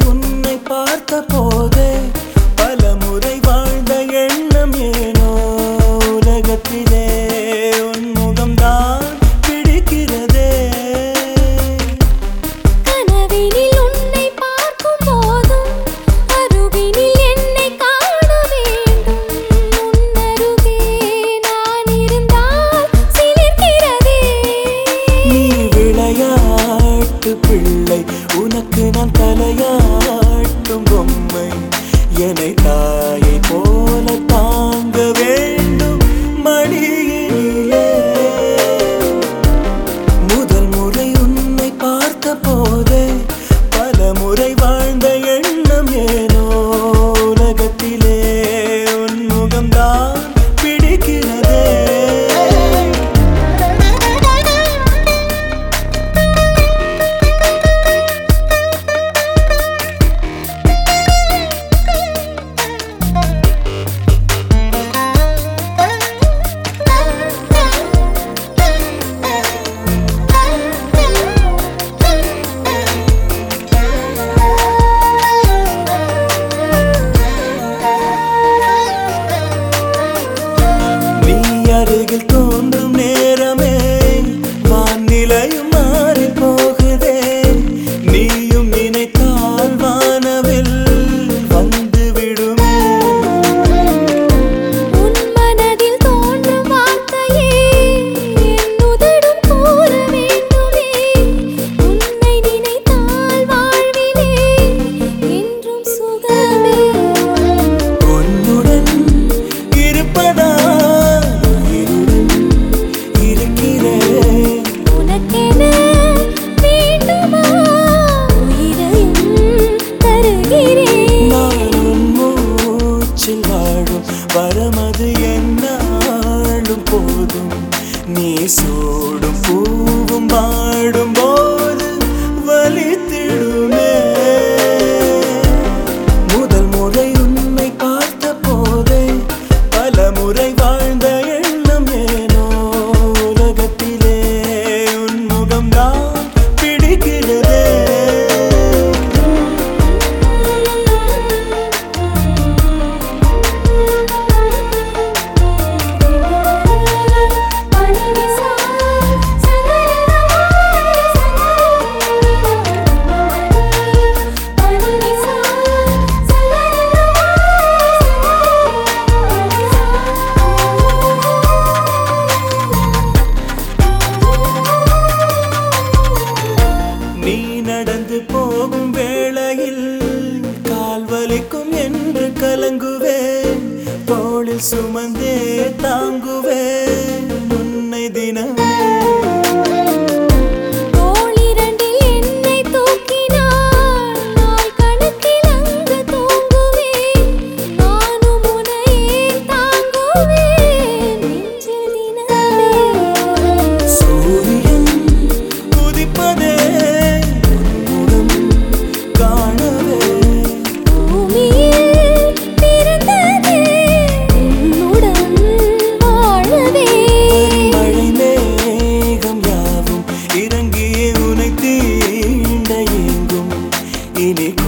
உன்னை பார்த்த போதே பல முறை வாழ்ந்த எண்ணம் ஏனோ உலகத்திலே உன் முகம்தான் பிடிக்கிறதே கனவினில் உன்னை பார்க்கும் போதும் அருகினில் என்னை காண வேண்டும் உன்னருகே நான் இருந்தால் சிலிர்க்கிறதே நீ விளையாட்டு பிள்ளை உனக்கு நான் தலையாட்டும் பொம்மை என்னை தாயை போல தாங்க வேண்டும் மடியிலே முதல் முறை உன்னை பார்த்த போதே பல முறை வாழ்ந்த எண்ணம் ஏனோ உலகத்திலே உன் முகம்தான் பிடிக்கிறதே நீ அருகில் தோன்றும் நேரமே வானிலையும் மாறி போகுதே நீயும் நினைத்தால் வானவில் வந்து விடுமே உன் மனதில் தோன்றும் வார்த்தையே என் உதடும் கூற வேண்டுமே உன்னை நினைத்தால் வாழ்விலே என்றும் சுகமே உன்னுடன் இருப்பதா உயிருடன் இருக்கிறேன் உனக்கென வேண்டுமா உயிரையும் தருகிறேன் நான் உன் மூச்சில் வாழும் வரமது என்னாலும் போதும் நீ சூடும் பூவும் வாடும் போது வலித்திடுமே முதல் முறை உன்னை பார்த்த போதே பல முறை வாழ்ந்த எண்ணம் ஏனோ உலகத்திலே உன் முகம்தான் பிடிக்கிறதே நீ நடந்து போகும் வேளையில் கால் வலிக்கும் என்று கலங்குவேன் தோளில் சுமந்தே தாங்குவேன் உன்னை தினமே தோளிரண்டில் என்னை தூக்கினாள் நாள் கணக்கில் அங்கு தூங்குவேன் நானும் உன்னையே தாங்குவேன் நெஞ்சில் தினமே சூரியன் உதிப்பதே உன்முகம் காணவே பூமியில் பிறந்ததே உன்னுடன் வாழவே மழை மேகம் யாவும் இறங்கியே உனை தீண்ட எங்கும் இனி